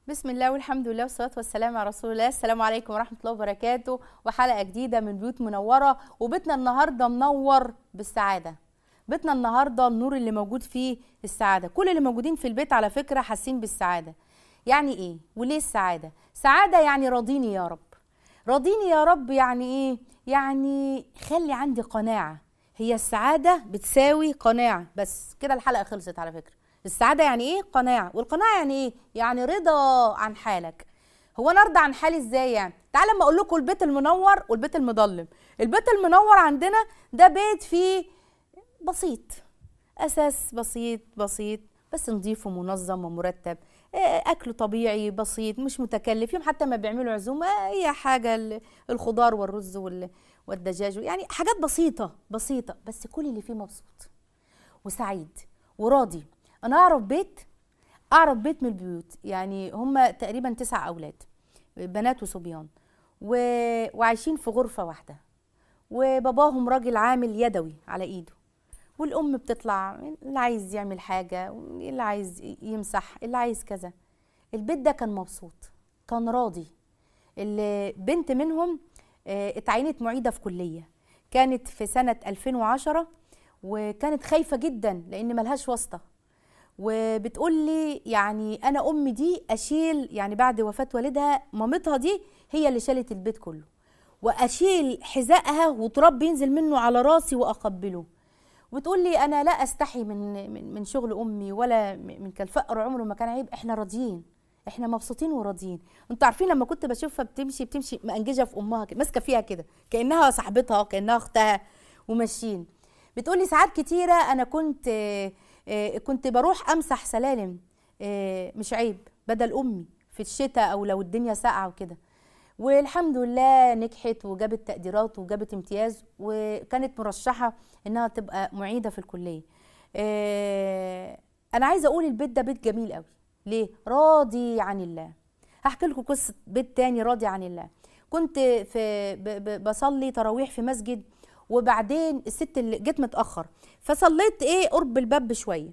بسم الله والحمد لله والصلاة والسلام على رسول الله السلام عليكم ورحمة الله وبركاته وحلقة جديدة من بيوت منورة وبيتنا النهاردة منور بالسعادة بيتنا النهاردة النور اللي موجود فيه السعادة كل اللي موجودين في البيت على فكرة حاسين بالسعادة يعني ايه وليه السعادة سعادة يعني راضيني يا رب راضيني يا رب يعني ايه يعني خلي عندي قناعة هي السعادة بتساوي قناعة بس كده الحلقة خلصت على فكرة السعادة يعني ايه قناعة والقناعة يعني ايه يعني رضا عن حالك هو انا ارضى عن حالي ازاي يعني تعالى اما اقول لكم البيت المنور والبيت المظلم البيت المنور عندنا ده بيت فيه بسيط اساس بسيط بسيط بس نظيف ومنظم ومرتب آه، اكله طبيعي بسيط مش متكلف يوم حتى ما بيعملوا عزومه هي حاجه ال- الخضار والرز وال- والدجاج يعني حاجات بسيطه بسيطه بس كل اللي فيه مبسوط وسعيد وراضي انا اعرف بيت اعرف بيت من البيوت يعني هم تقريبا تسع اولاد بنات وصبيان و... وعايشين في غرفه واحده وباباهم راجل عامل يدوي على ايده والام بتطلع اللي عايز يعمل حاجه اللي عايز يمسح اللي عايز كذا البيت ده كان مبسوط كان راضي اللي بنت منهم آه، اتعينت معيده في كليه كانت في سنه 2010 وكانت خايفه جدا لان ملهاش واسطه وبتقول لي يعني انا امي دي اشيل يعني بعد وفاه والدها مامتها دي هي اللي شالت البيت كله واشيل حذائها وتراب بينزل منه على راسي واقبله وتقول لي انا لا استحي من من, من شغل امي ولا م- من كان الفقر عمره ما كان عيب احنا راضيين احنا مبسوطين وراضيين انتوا عارفين لما كنت بشوفها بتمشي بتمشي مأنججه في امها كده ماسكه فيها كده كانها صاحبتها كانها اختها وماشيين بتقولي ساعات كتيره انا كنت آه، آه، كنت بروح امسح سلالم آه، مش عيب بدل امي في الشتاء او لو الدنيا ساقعه وكده والحمد لله نجحت وجابت تقديرات وجابت امتياز وكانت مرشحه انها تبقى معيده في الكليه آه، انا عايزه اقول البيت ده بيت جميل قوي ليه راضي عن الله هحكي لكم قصه بيت تاني راضي عن الله كنت في ب- ب- بصلي تراويح في مسجد وبعدين الست اللي جيت متاخر فصليت ايه قرب الباب بشويه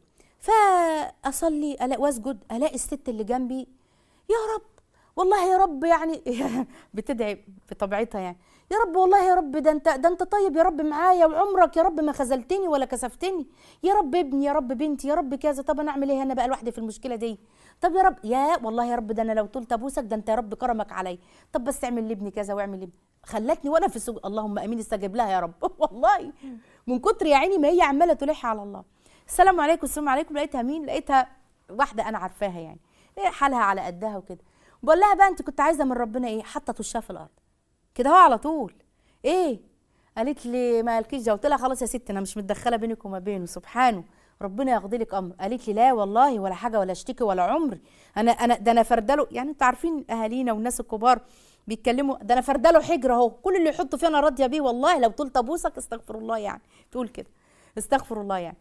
فاصلي الاقي واسجد الاقي الست اللي جنبي يا رب والله يا رب يعني بتدعي بطبيعتها يعني يا رب والله يا رب ده انت ده انت طيب يا رب معايا وعمرك يا رب ما خذلتني ولا كسفتني يا رب ابني يا رب بنتي يا رب كذا طب انا اعمل ايه انا بقى لوحدي في المشكله دي طب يا رب يا والله يا رب ده انا لو طلت ابوسك ده انت يا رب كرمك عليا طب بس اعمل لابني كذا واعمل لابني خلتني وانا في السوق اللهم امين استجب لها يا رب والله من كتر يا عيني ما هي عماله تلح على الله السلام عليكم السلام عليكم لقيتها مين لقيتها واحده انا عارفاها يعني إيه حالها على قدها وكده بقول لها بقى انت كنت عايزه من ربنا ايه حاطه وشها في الارض كده هو على طول ايه قالت لي ما قالكيش ده قلت لها خلاص يا ستي انا مش متدخله بينك وما بينه سبحانه ربنا يقضي لك امر قالت لي لا والله ولا حاجه ولا اشتكي ولا عمري انا انا ده انا فردله يعني انتوا عارفين اهالينا والناس الكبار بيتكلموا ده انا فردله حجر اهو كل اللي يحطوا فيه انا راضيه بيه والله لو طلت ابوسك استغفر الله يعني تقول كده استغفر الله يعني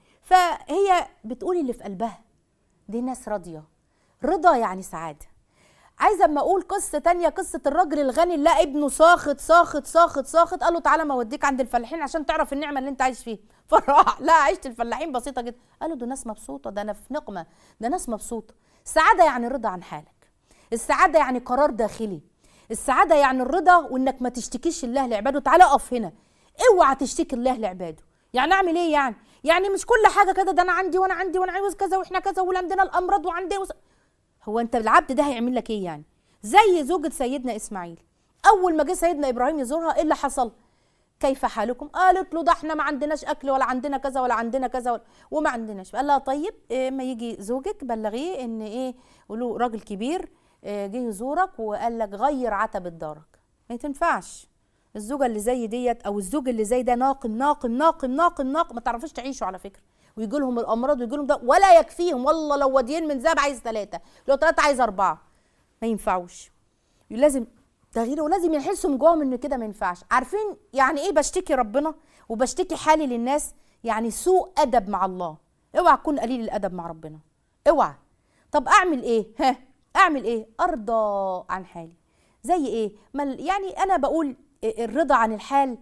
فهي بتقول اللي في قلبها دي ناس راضيه رضا يعني سعاده عايزه اما اقول قصه تانية قصه الراجل الغني اللي لقى ابنه ساخط ساخط ساخط ساخط قال له تعالى ما اوديك عند الفلاحين عشان تعرف النعمه اللي انت عايش فيها فراح لا عيشه الفلاحين بسيطه جدا قالوا ده ناس مبسوطه ده انا في نقمه ده ناس مبسوطه السعاده يعني الرضا عن حالك السعاده يعني قرار داخلي السعاده يعني الرضا وانك ما تشتكيش الله لعباده تعالى اقف هنا اوعى تشتكي الله لعباده يعني اعمل ايه يعني يعني مش كل حاجه كده ده انا عندي وانا عندي وانا عاوز كذا واحنا كذا وعندنا الامراض وعندي وس... هو انت العبد ده هيعمل لك ايه يعني زي زوجة سيدنا اسماعيل اول ما جه سيدنا ابراهيم يزورها ايه اللي حصل كيف حالكم قالت له ده احنا ما عندناش اكل ولا عندنا كذا ولا عندنا كذا ولا وما عندناش قال لها طيب إيه ما يجي زوجك بلغيه ان ايه قولوا راجل كبير إيه جه يزورك وقال لك غير عتبة دارك ما تنفعش الزوجة اللي زي ديت او الزوج اللي زي ده ناقم ناقم ناقم ناقم ناقم ما تعرفوش تعيشوا على فكرة ويجي لهم الامراض ويجي لهم ده ولا يكفيهم والله لو وديين من ذهب عايز ثلاثة لو ثلاثة عايز أربعة ما ينفعوش لازم تغيير ولازم يحسوا من جواهم ان كده ما ينفعش عارفين يعني ايه بشتكي ربنا وبشتكي حالي للناس يعني سوء ادب مع الله اوعى تكون قليل الادب مع ربنا اوعى طب اعمل ايه ها اعمل ايه ارضى عن حالي زي ايه ما يعني انا بقول الرضا عن الحال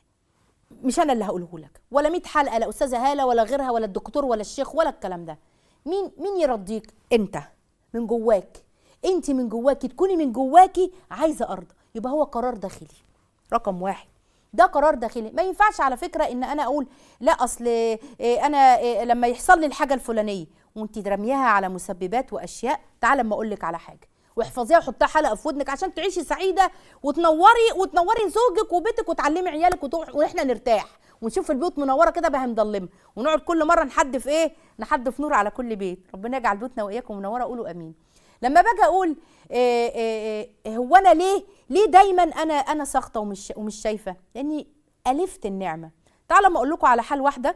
مش انا اللي هقوله لك ولا 100 حلقه لا استاذه هاله ولا غيرها ولا الدكتور ولا الشيخ ولا الكلام ده مين مين يرضيك انت من جواك انت من جواكي تكوني من جواكي عايزه ارضى يبقى هو قرار داخلي رقم واحد ده قرار داخلي ما ينفعش على فكره ان انا اقول لا اصل إيه انا إيه لما يحصل لي الحاجه الفلانيه وانت رميها على مسببات واشياء تعالى اما اقول لك على حاجه واحفظيها وحطها حلقه في ودنك عشان تعيشي سعيده وتنوري وتنوري زوجك وبيتك وتعلمي عيالك وتروح واحنا نرتاح ونشوف البيوت منوره كده بقى مضلمه ونقعد كل مره نحدف ايه نحدف نور على كل بيت ربنا يجعل بيوتنا واياكم منوره قولوا امين لما باجي اقول إيه إيه إيه هو انا ليه ليه دايما انا انا ساخطه ومش ومش شايفه لاني الفت النعمه تعالوا ما اقول لكم على حال واحده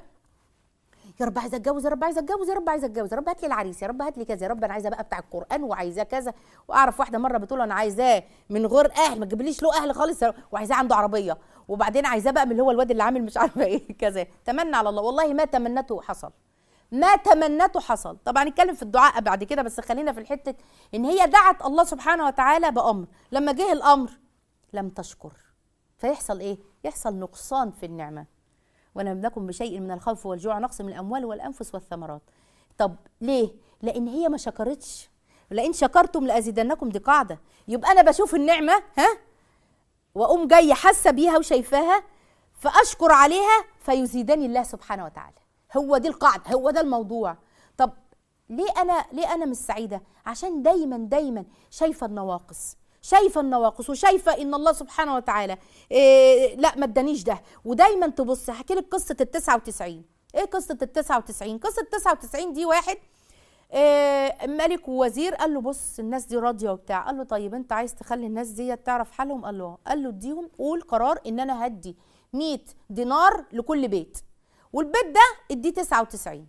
يا رب عايزه اتجوز يا رب عايزه اتجوز يا رب عايزه اتجوز يا رب هات لي العريس يا رب هات لي كذا يا رب انا عايزه بقى بتاع القران وعايزاه كذا واعرف واحده مره بتقول انا عايزاه من غير اهل ما تجيبليش له اهل خالص وعايزاه عنده عربيه وبعدين عايزاه بقى من اللي هو الواد اللي عامل مش عارفه ايه كذا تمنى على الله والله ما تمنته حصل ما تمنته حصل طبعا نتكلم في الدعاء بعد كده بس خلينا في الحته ان هي دعت الله سبحانه وتعالى بامر لما جه الامر لم تشكر فيحصل ايه يحصل نقصان في النعمه ونبلكم بشيء من الخوف والجوع نقص من الاموال والانفس والثمرات طب ليه لان هي ما شكرتش لئن شكرتم لازيدنكم دي قاعده يبقى انا بشوف النعمه ها واقوم جايه حاسه بيها وشايفاها فاشكر عليها فيزيدني الله سبحانه وتعالى هو دي القاعده هو ده الموضوع طب ليه انا ليه انا مش سعيده عشان دايما دايما شايفه النواقص شايفه النواقص وشايفه ان الله سبحانه وتعالى إيه لا ما ادانيش ده ودايما تبص هحكي لك قصه ال 99 ايه قصه ال 99 قصه ال 99 دي واحد إيه ملك ووزير قال له بص الناس دي راضيه وبتاع قال له طيب انت عايز تخلي الناس دي تعرف حالهم قال له قال له اديهم قول قرار ان انا هدي 100 دينار لكل بيت والبيت ده اديه 99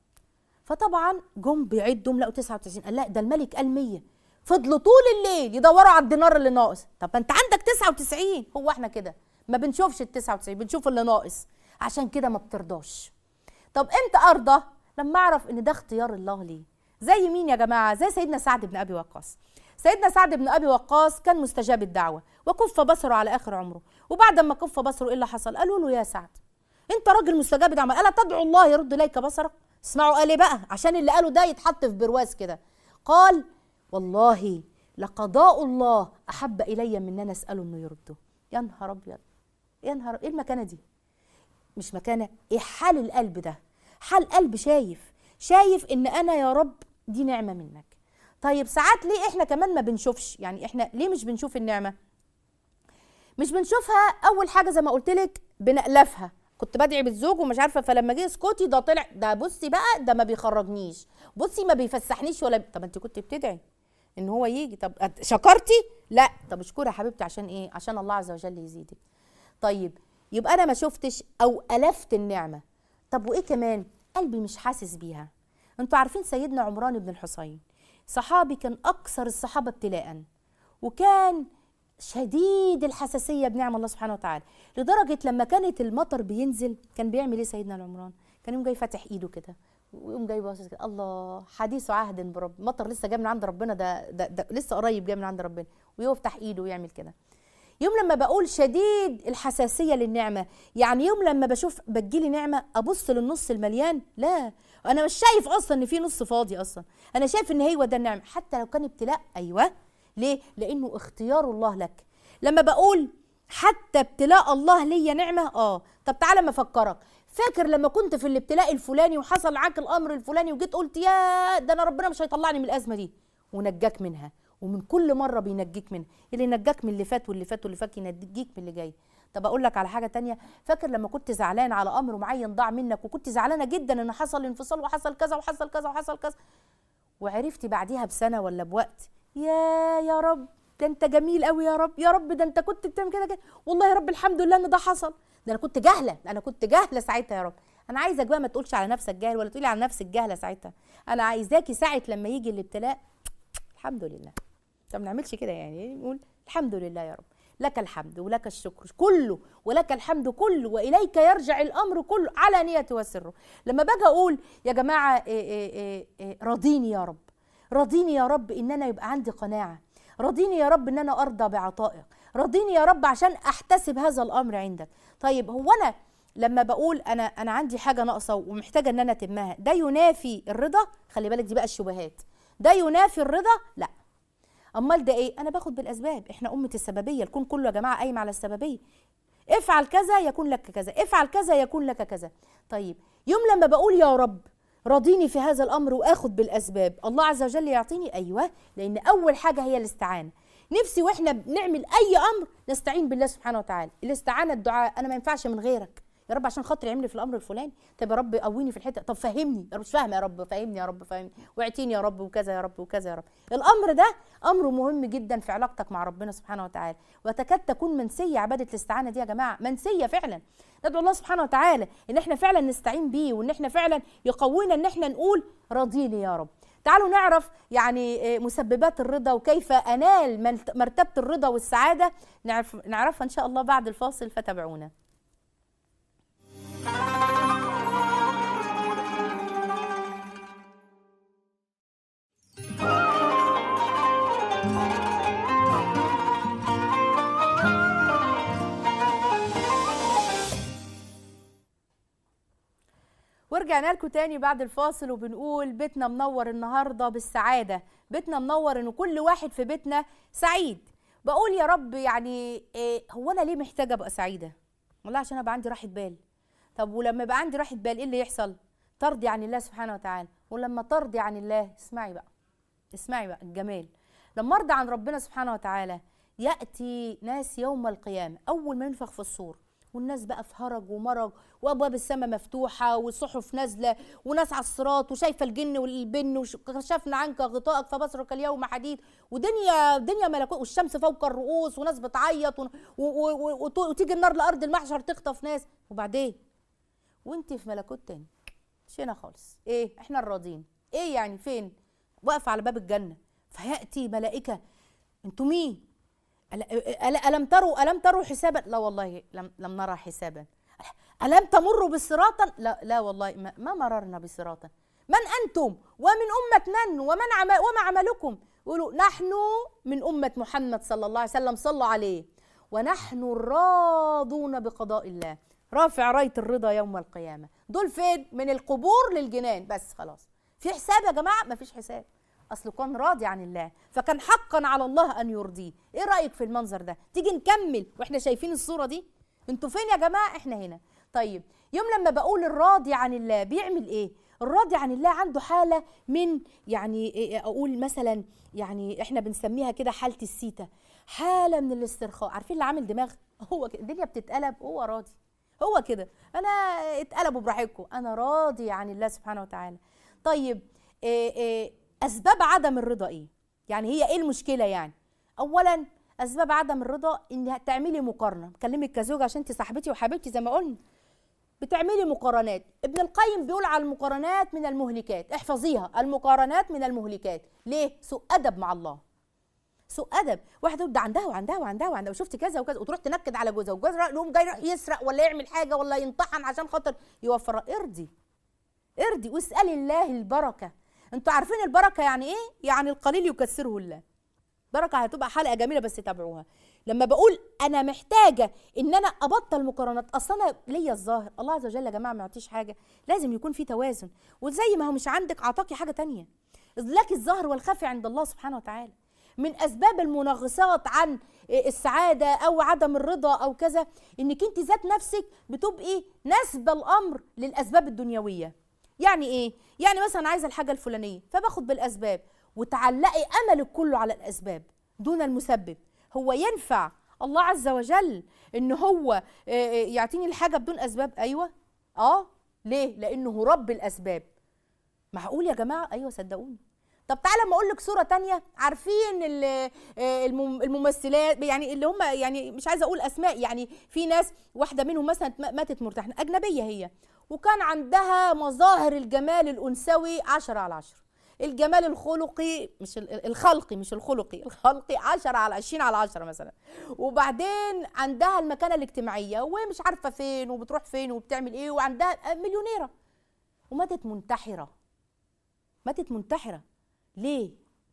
فطبعا جم بيعدوا لقوا 99 قال لا ده الملك قال 100 فضلوا طول الليل يدوروا على الدينار اللي ناقص طب انت عندك 99 هو احنا كده ما بنشوفش ال 99 بنشوف اللي ناقص عشان كده ما بترضاش طب امتى ارضى لما اعرف ان ده اختيار الله لي زي مين يا جماعه زي سيدنا سعد بن ابي وقاص سيدنا سعد بن ابي وقاص كان مستجاب الدعوه وكف بصره على اخر عمره وبعد ما كف بصره ايه اللي حصل قالوا له يا سعد انت راجل مستجاب الدعوه الا تدعو الله يرد اليك بصرك اسمعوا قال ايه بقى عشان اللي قاله ده يتحط في برواز كده قال والله لقضاء الله احب الي من ان انا اساله انه يرده يا نهار ابيض يا نهار ايه المكانه دي مش مكانه ايه حال القلب ده حال قلب شايف شايف ان انا يا رب دي نعمه منك طيب ساعات ليه احنا كمان ما بنشوفش يعني احنا ليه مش بنشوف النعمه مش بنشوفها اول حاجه زي ما قلت لك بنألفها كنت بدعي بالزوج ومش عارفه فلما جه اسكتي ده طلع ده بصي بقى ده ما بيخرجنيش بصي ما بيفسحنيش ولا طب انت كنت بتدعي ان هو يجي طب شكرتي لا طب اشكري يا حبيبتي عشان ايه عشان الله عز وجل يزيدك طيب يبقى انا ما شفتش او الفت النعمه طب وايه كمان قلبي مش حاسس بيها انتوا عارفين سيدنا عمران بن الحصين صحابي كان اكثر الصحابه ابتلاء وكان شديد الحساسيه بنعم الله سبحانه وتعالى لدرجه لما كانت المطر بينزل كان بيعمل ايه سيدنا العمران كان يوم جاي فاتح ايده كده ويقوم جاي باصص كده الله حديث عهد برب مطر لسه جاي من عند ربنا ده, ده, ده لسه قريب جاي من عند ربنا ويفتح ايده ويعمل كده يوم لما بقول شديد الحساسيه للنعمه يعني يوم لما بشوف بتجيلي نعمه ابص للنص المليان لا انا مش شايف اصلا ان في نص فاضي اصلا انا شايف ان هي ده النعمه حتى لو كان ابتلاء ايوه ليه لانه اختيار الله لك لما بقول حتى ابتلاء الله ليا نعمه اه طب تعالى ما افكرك فاكر لما كنت في الابتلاء الفلاني وحصل معاك الامر الفلاني وجيت قلت يا ده انا ربنا مش هيطلعني من الازمه دي ونجاك منها ومن كل مره بينجيك منها اللي نجاك من اللي فات واللي فات واللي فات ينجيك من اللي جاي طب اقول لك على حاجه تانية فاكر لما كنت زعلان على امر معين ضاع منك وكنت زعلانه جدا ان حصل انفصال وحصل كذا وحصل كذا وحصل كذا وعرفتي بعديها بسنه ولا بوقت يا يا رب ده انت جميل قوي يا رب يا رب ده انت كنت بتعمل كده كده والله يا رب الحمد لله ان ده حصل ده انا كنت جاهله انا كنت جاهله ساعتها يا رب انا عايزك بقى ما تقولش على نفسك جاهل ولا تقولي على نفسك جاهله ساعتها انا عايزاكي ساعه لما يجي الابتلاء الحمد لله طب ما نعملش كده يعني نقول الحمد لله يا رب لك الحمد ولك الشكر كله ولك الحمد كله واليك يرجع الامر كله على نيته وسره لما باجي اقول يا جماعه إيه إيه إيه إيه راضيني يا رب راضيني يا رب ان انا يبقى عندي قناعه راضيني يا رب ان انا ارضى بعطائك راضيني يا رب عشان احتسب هذا الامر عندك طيب هو انا لما بقول انا انا عندي حاجه ناقصه ومحتاجه ان انا اتمها ده ينافي الرضا خلي بالك دي بقى الشبهات ده ينافي الرضا لا امال ده ايه انا باخد بالاسباب احنا امه السببيه الكون كله يا جماعه قايم على السببيه افعل كذا يكون لك كذا افعل كذا يكون لك كذا طيب يوم لما بقول يا رب راضيني في هذا الامر واخد بالاسباب الله عز وجل يعطيني ايوه لان اول حاجه هي الاستعانه نفسي واحنا بنعمل اي امر نستعين بالله سبحانه وتعالى الاستعانه الدعاء انا ما ينفعش من غيرك يا رب عشان خاطر يعمل في الامر الفلاني طب يا رب قويني في الحته طب فهمني يا رب مش فاهمه يا رب فهمني يا رب فهمني واعطيني يا رب وكذا يا رب وكذا يا رب الامر ده امر مهم جدا في علاقتك مع ربنا سبحانه وتعالى وتكاد تكون منسيه عباده الاستعانه دي يا جماعه منسيه فعلا ندعو الله سبحانه وتعالى ان احنا فعلا نستعين بيه وان احنا فعلا يقوينا ان احنا نقول راضيني يا رب تعالوا نعرف يعني مسببات الرضا وكيف انال مرتبه الرضا والسعاده نعرف نعرفها ان شاء الله بعد الفاصل فتابعونا ورجعنا لكم تاني بعد الفاصل وبنقول بيتنا منور النهارده بالسعاده بيتنا منور ان كل واحد في بيتنا سعيد بقول يا رب يعني إيه هو انا ليه محتاجه ابقى سعيده والله عشان ابقى عندي راحه بال طب ولما يبقى عندي راحه بال ايه اللي يحصل ترضي عن الله سبحانه وتعالى ولما ترضي عن الله اسمعي بقى اسمعي بقى الجمال لما ارضى عن ربنا سبحانه وتعالى ياتي ناس يوم القيامه اول ما ينفخ في الصور والناس بقى في هرج ومرج وابواب السماء مفتوحه والصحف نازله وناس على الصراط وشايفه الجن والبن وكشفنا عنك غطائك فبصرك اليوم حديد ودنيا دنيا ملكوت والشمس فوق الرؤوس وناس بتعيط وتيجي النار لارض المحشر تخطف ناس وبعدين وانت في ملكوت تاني مش هنا خالص ايه احنا الراضين ايه يعني فين واقفه على باب الجنه فياتي ملائكه انتوا مين ألم تروا ألم تروا حسابا لا والله لم, لم نرى حسابا ألم تمروا بصراطا لا لا والله ما, ما مررنا بصراطا من أنتم ومن أمة من ومن عمل وما عملكم يقولوا نحن من أمة محمد صلى الله عليه وسلم صلوا عليه ونحن راضون بقضاء الله رافع راية الرضا يوم القيامة دول فين من القبور للجنان بس خلاص في حساب يا جماعة ما فيش حساب اصله كان راضي عن الله فكان حقا على الله ان يرضيه ايه رايك في المنظر ده تيجي نكمل واحنا شايفين الصوره دي انتوا فين يا جماعه احنا هنا طيب يوم لما بقول الراضي عن الله بيعمل ايه الراضي عن الله عنده حالة من يعني أقول مثلا يعني إحنا بنسميها كده حالة السيتا حالة من الاسترخاء عارفين اللي عامل دماغ هو كده الدنيا بتتقلب هو راضي هو كده أنا اتقلبوا براحتكم أنا راضي عن الله سبحانه وتعالى طيب إيه إيه اسباب عدم الرضا ايه يعني هي ايه المشكله يعني اولا اسباب عدم الرضا ان تعملي مقارنه بكلمك كزوجه عشان انت صاحبتي وحبيبتي زي ما قلنا بتعملي مقارنات ابن القيم بيقول على المقارنات من المهلكات احفظيها المقارنات من المهلكات ليه سوء ادب مع الله سوء ادب واحده ده عندها وعندها وعندها وعندها وشفت كذا وكذا وتروح تنكد على جوزها وجوزها يقوم جاي يروح يسرق ولا يعمل حاجه ولا ينطحن عشان خاطر يوفر ارضي ارضي واسالي الله البركه انتوا عارفين البركه يعني ايه يعني القليل يكسره الله بركه هتبقى حلقه جميله بس تابعوها لما بقول انا محتاجه ان انا ابطل مقارنات اصل انا ليا الظاهر الله عز وجل يا جماعه ما يعطيش حاجه لازم يكون في توازن وزي ما هو مش عندك اعطاكي حاجه تانية لك الظاهر والخفي عند الله سبحانه وتعالى من اسباب المناغصات عن السعاده او عدم الرضا او كذا انك انت ذات نفسك بتبقي نسبه الامر للاسباب الدنيويه يعني ايه يعني مثلا عايزه الحاجه الفلانيه فباخد بالاسباب وتعلقي املك كله على الاسباب دون المسبب هو ينفع الله عز وجل ان هو يعطيني الحاجه بدون اسباب ايوه اه ليه لانه رب الاسباب معقول يا جماعه ايوه صدقوني طب تعالى اما اقول لك صوره تانية عارفين الممثلات يعني اللي هم يعني مش عايزه اقول اسماء يعني في ناس واحده منهم مثلا ماتت مرتاحه اجنبيه هي وكان عندها مظاهر الجمال الأنثوي عشرة على عشرة الجمال الخلقي مش الخلقي مش الخلقي الخلقي عشرة على عشرين على عشرة مثلا وبعدين عندها المكانة الاجتماعية ومش عارفة فين وبتروح فين وبتعمل ايه وعندها مليونيرة وماتت منتحرة ماتت منتحرة ليه؟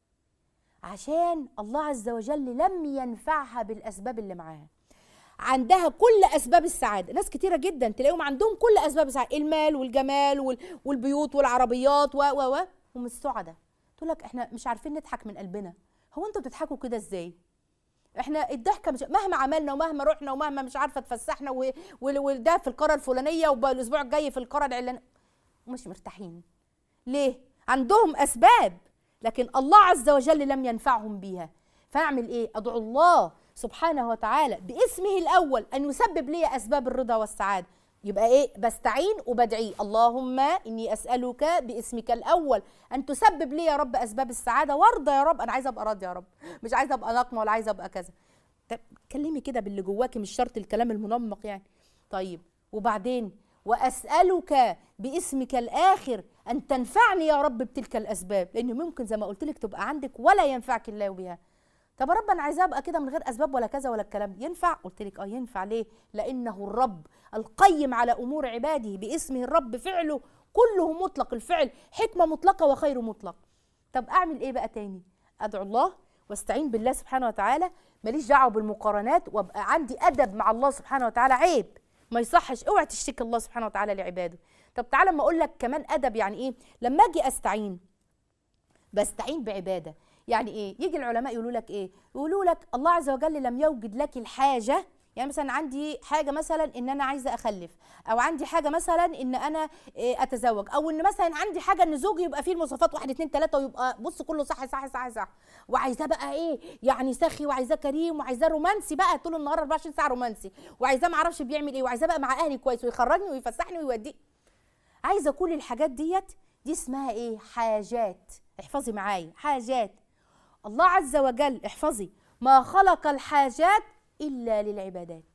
عشان الله عز وجل لم ينفعها بالأسباب اللي معاها عندها كل اسباب السعاده ناس كتيره جدا تلاقيهم عندهم كل اسباب السعاده المال والجمال والبيوت والعربيات و و و هم السعداء تقول لك احنا مش عارفين نضحك من قلبنا هو انتوا بتضحكوا كده ازاي احنا الضحكه مش مهما عملنا ومهما رحنا ومهما مش عارفه اتفسحنا و- وال- وده في القاره الفلانيه والاسبوع الجاي في القاره العلانيه ومش مرتاحين ليه عندهم اسباب لكن الله عز وجل لم ينفعهم بيها فاعمل ايه ادعو الله سبحانه وتعالى باسمه الاول ان يسبب لي اسباب الرضا والسعاده يبقى ايه بستعين وبدعي اللهم اني اسالك باسمك الاول ان تسبب لي يا رب اسباب السعاده وارضى يا رب انا عايزه ابقى راضيه يا رب مش عايزه ابقى نقمه ولا عايزه ابقى كذا طب كلمي كده باللي جواكي مش شرط الكلام المنمق يعني طيب وبعدين واسالك باسمك الاخر ان تنفعني يا رب بتلك الاسباب لان ممكن زي ما قلت لك تبقى عندك ولا ينفعك الله بها طب يا رب انا عايزاه ابقى كده من غير اسباب ولا كذا ولا الكلام ده. ينفع قلت لك اه ينفع ليه لانه الرب القيم على امور عباده باسمه الرب فعله كله مطلق الفعل حكمه مطلقه وخير مطلق طب اعمل ايه بقى تاني ادعو الله واستعين بالله سبحانه وتعالى ماليش دعوه بالمقارنات وابقى عندي ادب مع الله سبحانه وتعالى عيب ما يصحش اوعى تشتكي الله سبحانه وتعالى لعباده طب تعالى اما اقول لك كمان ادب يعني ايه لما اجي استعين بستعين بعباده يعني ايه يجي العلماء يقولوا لك ايه يقولوا لك الله عز وجل لم يوجد لك الحاجه يعني مثلا عندي حاجه مثلا ان انا عايزه اخلف او عندي حاجه مثلا ان انا إيه اتزوج او ان مثلا عندي حاجه ان زوجي يبقى فيه المواصفات واحد اتنين تلاته ويبقى بص كله صح صح صح صح وعايزاه بقى ايه يعني سخي وعايزاه كريم وعايزاه رومانسي بقى طول النهار 24 ساعه رومانسي وعايزاه ما اعرفش بيعمل ايه وعايزاه بقى مع اهلي كويس ويخرجني ويفسحني ويودي عايزه كل الحاجات ديت دي اسمها ايه حاجات احفظي معايا حاجات الله عز وجل احفظي ما خلق الحاجات الا للعبادات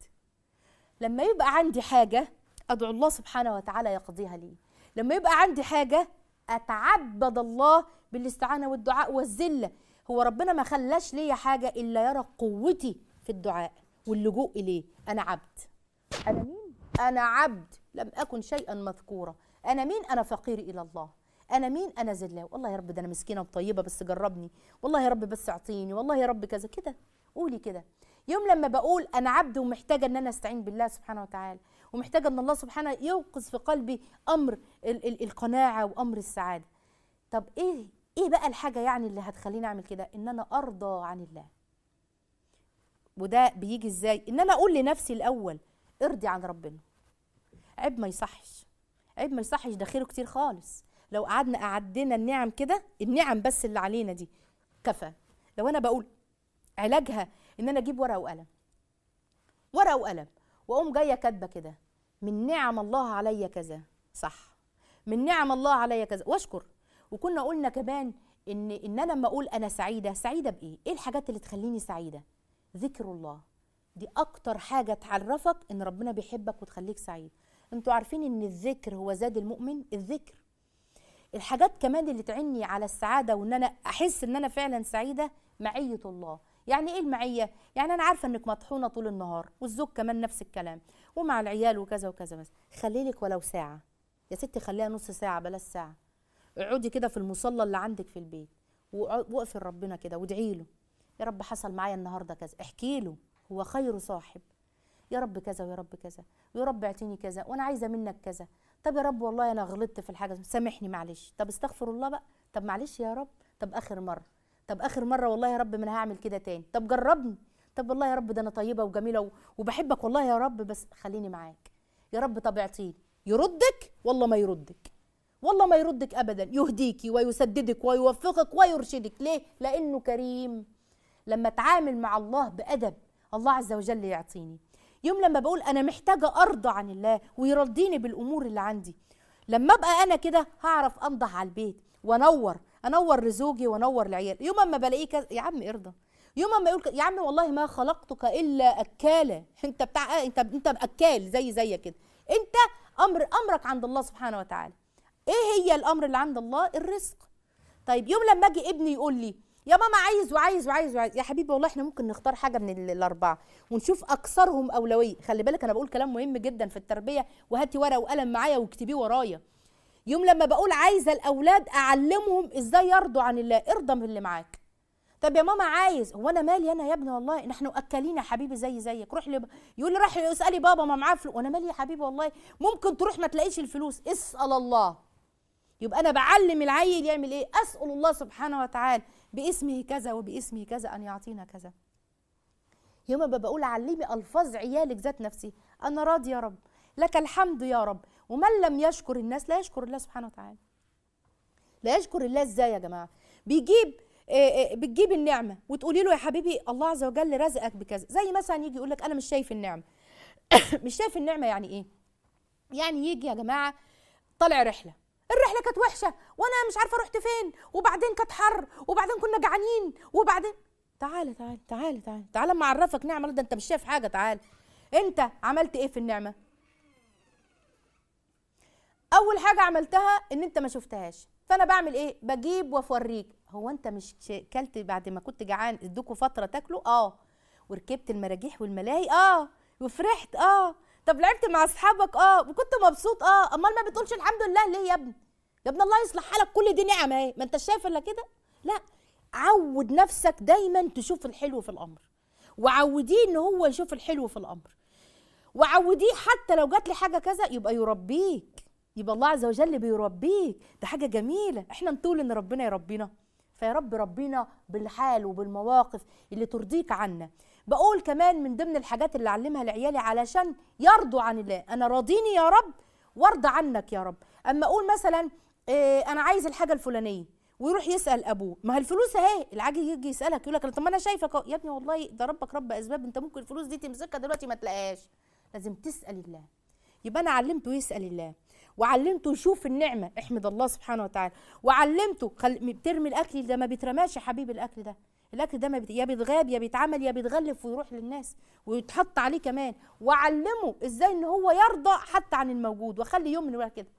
لما يبقى عندي حاجه ادعو الله سبحانه وتعالى يقضيها لي لما يبقى عندي حاجه اتعبد الله بالاستعانه والدعاء والذله هو ربنا ما خلاش ليا حاجه الا يرى قوتي في الدعاء واللجوء اليه انا عبد انا مين انا عبد لم اكن شيئا مذكورا انا مين انا فقير الى الله انا مين انا ذله والله يا رب ده انا مسكينه وطيبه بس جربني والله يا رب بس اعطيني والله يا رب كذا كده قولي كده يوم لما بقول انا عبد ومحتاجه ان انا استعين بالله سبحانه وتعالى ومحتاجه ان الله سبحانه يوقظ في قلبي امر ال- ال- القناعه وامر السعاده طب ايه ايه بقى الحاجه يعني اللي هتخليني اعمل كده ان انا ارضى عن الله وده بيجي ازاي ان انا اقول لنفسي الاول ارضي عن ربنا عيب ما يصحش عيب ما يصحش ده خيره كتير خالص لو قعدنا قعدنا النعم كده النعم بس اللي علينا دي كفى لو انا بقول علاجها ان انا اجيب ورقه وقلم ورقه وقلم واقوم جايه كاتبه كده من نعم الله عليا كذا صح من نعم الله عليا كذا واشكر وكنا قلنا كمان ان ان انا لما اقول انا سعيده سعيده بايه ايه الحاجات اللي تخليني سعيده ذكر الله دي اكتر حاجه تعرفك ان ربنا بيحبك وتخليك سعيد انتوا عارفين ان الذكر هو زاد المؤمن الذكر الحاجات كمان اللي تعني على السعاده وان انا احس ان انا فعلا سعيده معيه الله يعني ايه المعيه يعني انا عارفه انك مطحونه طول النهار والزوج كمان نفس الكلام ومع العيال وكذا وكذا بس خلي لك ولو ساعه يا ستي خليها نص ساعه بلاش ساعه اقعدي كده في المصلى اللي عندك في البيت وقفي لربنا كده وادعي له يا رب حصل معايا النهارده كذا احكي له هو خير صاحب يا رب كذا ويا رب كذا ويا رب اعطيني كذا وانا عايزه منك كذا طب يا رب والله انا غلطت في الحاجه سامحني معلش طب استغفر الله بقى طب معلش يا رب طب اخر مره طب اخر مره والله يا رب ما انا هعمل كده تاني طب جربني طب والله يا رب ده انا طيبه وجميله و- وبحبك والله يا رب بس خليني معاك يا رب طب اعطيني يردك والله ما يردك والله ما يردك ابدا يهديكي ويسددك ويوفقك ويرشدك ليه لانه كريم لما اتعامل مع الله بادب الله عز وجل يعطيني يوم لما بقول انا محتاجه ارضى عن الله ويرضيني بالامور اللي عندي لما ابقى انا كده هعرف انضح على البيت وانور انور لزوجي وانور لعيالي يوم اما بلاقيه كذا يا عم ارضى يوم اما يقول ك- يا عم والله ما خلقتك الا اكالا انت بتاع انت انت اكال زي زي كده انت امر امرك عند الله سبحانه وتعالى ايه هي الامر اللي عند الله الرزق طيب يوم لما اجي ابني يقول لي يا ماما عايز وعايز وعايز وعايز يا حبيبي والله احنا ممكن نختار حاجه من ال- الاربعه ونشوف اكثرهم اولويه خلي بالك انا بقول كلام مهم جدا في التربيه وهاتي ورقه وقلم معايا واكتبيه ورايا يوم لما بقول عايزه الاولاد اعلمهم ازاي يرضوا عن الله ارضى من اللي معاك طب يا ماما عايز هو انا مالي انا يا ابني والله نحن اكلين يا حبيبي زي زيك روح لي يقول لي روح اسالي بابا ما معاه فلوس وانا مالي يا حبيبي والله ممكن تروح ما تلاقيش الفلوس اسال الله يبقى انا بعلم العيل يعمل ايه اسال الله سبحانه وتعالى باسمه كذا وباسمه كذا ان يعطينا كذا يوم ما بقول علمي الفاظ عيالك ذات نفسي انا راضي يا رب لك الحمد يا رب ومن لم يشكر الناس لا يشكر الله سبحانه وتعالى لا يشكر الله ازاي يا جماعه بيجيب آه، آه، بتجيب النعمه وتقولي له يا حبيبي الله عز وجل رزقك بكذا زي مثلا يجي يقول لك انا مش شايف النعمه مش شايف النعمه يعني ايه يعني يجي يا جماعه طالع رحله الرحله كانت وحشه وانا مش عارفه رحت فين وبعدين كانت حر وبعدين كنا جعانين وبعدين تعالى تعالى تعالى تعالى تعالى اما اعرفك نعمه ده انت مش شايف حاجه تعالى انت عملت ايه في النعمه اول حاجه عملتها ان انت ما شفتهاش فانا بعمل ايه بجيب وافوريك هو انت مش كلت بعد ما كنت جعان ادوكوا فتره تاكلوا اه وركبت المراجيح والملاهي اه وفرحت اه طب لعبت مع اصحابك اه وكنت مبسوط اه امال ما بتقولش الحمد لله ليه يا ابني يا ابني الله يصلح حالك كل دي نعمه اهي ما انت شايف الا كده لا عود نفسك دايما تشوف الحلو في الامر وعوديه ان هو يشوف الحلو في الامر وعوديه حتى لو جات لي حاجه كذا يبقى يربيك يبقى الله عز وجل بيربيك ده حاجه جميله احنا نطول ان ربنا يربينا فيا رب ربنا بالحال وبالمواقف اللي ترضيك عنا بقول كمان من ضمن الحاجات اللي اعلمها لعيالي علشان يرضوا عن الله انا راضيني يا رب وارضى عنك يا رب اما اقول مثلا إيه انا عايز الحاجه الفلانيه ويروح يسال ابوه ما هي الفلوس اهي العاجل يجي يسالك يقول لك طب ما انا شايفك أهو. يا ابني والله ده ربك رب اسباب انت ممكن الفلوس دي تمسكها دلوقتي ما تلاقيهاش لازم تسال الله يبقى انا علمته يسال الله وعلمته يشوف النعمه احمد الله سبحانه وتعالى وعلمته خل... بترمي الاكل ده ما بيترماش يا حبيبي الاكل ده الاكل ده ما بيت... يا بيتغاب يا بيتعمل يا بيتغلف ويروح للناس ويتحط عليه كمان وعلمه ازاي ان هو يرضى حتى عن الموجود واخلي يوم من الوقت كده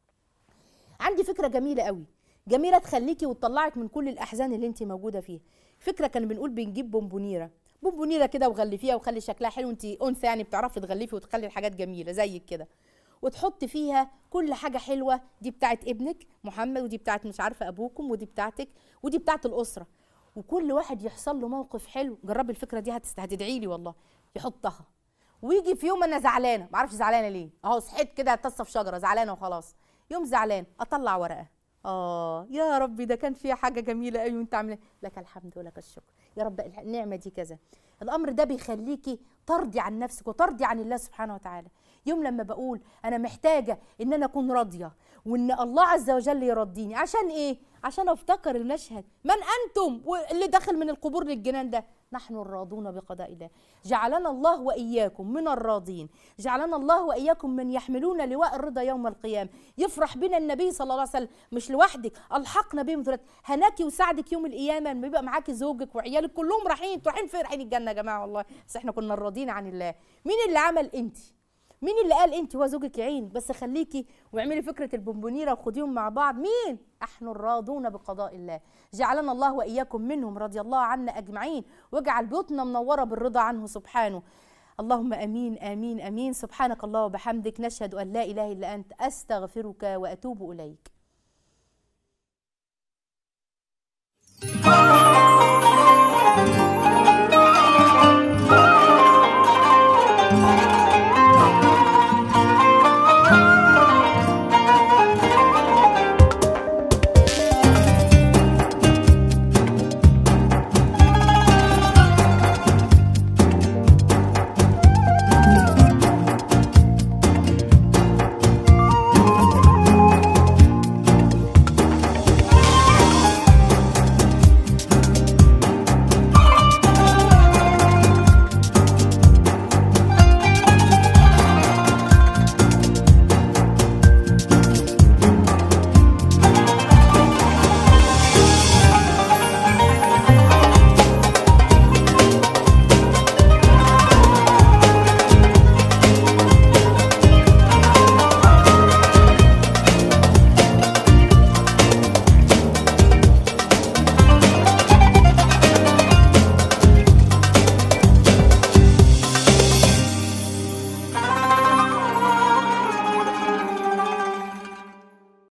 عندي فكره جميله قوي جميله تخليكي وتطلعك من كل الاحزان اللي انت موجوده فيها فكره كان بنقول بنجيب بونبونيره بونبونيره كده وغلفيها وخلي شكلها حلو انت انثى يعني بتعرفي تغلفي وتخلي الحاجات جميله زيك كده وتحط فيها كل حاجه حلوه دي بتاعت ابنك محمد ودي بتاعت مش عارفه ابوكم ودي بتاعتك ودي بتاعت الاسره وكل واحد يحصل له موقف حلو جربي الفكره دي هتدعي لي والله يحطها ويجي في يوم انا زعلانه ما اعرفش زعلانه ليه اهو صحيت كده اتصل في شجره زعلانه وخلاص يوم زعلان اطلع ورقه اه يا ربي ده كان فيها حاجه جميله قوي وانت عامله لك الحمد ولك الشكر يا رب النعمه دي كذا الامر ده بيخليكي ترضي عن نفسك وترضي عن الله سبحانه وتعالى يوم لما بقول انا محتاجه ان انا اكون راضيه وان الله عز وجل يرضيني عشان ايه عشان افتكر المشهد من انتم اللي دخل من القبور للجنان ده نحن الراضون بقضاء الله جعلنا الله واياكم من الراضين جعلنا الله واياكم من يحملون لواء الرضا يوم القيامه يفرح بنا النبي صلى الله عليه وسلم مش لوحدك الحقنا بهم ذريات هناكي وساعدك يوم القيامه لما يبقى معاكي زوجك وعيالك كلهم رايحين رايحين فين رايحين الجنه يا جماعه والله بس احنا كنا راضين عن الله مين اللي عمل انت مين اللي قال انت هو زوجك يعين بس خليكي واعملي فكره البونبونيره وخديهم مع بعض مين احنا الراضون بقضاء الله جعلنا الله واياكم منهم رضي الله عنا اجمعين واجعل بيوتنا منوره بالرضا عنه سبحانه اللهم امين امين امين سبحانك الله وبحمدك نشهد ان لا اله الا انت استغفرك واتوب اليك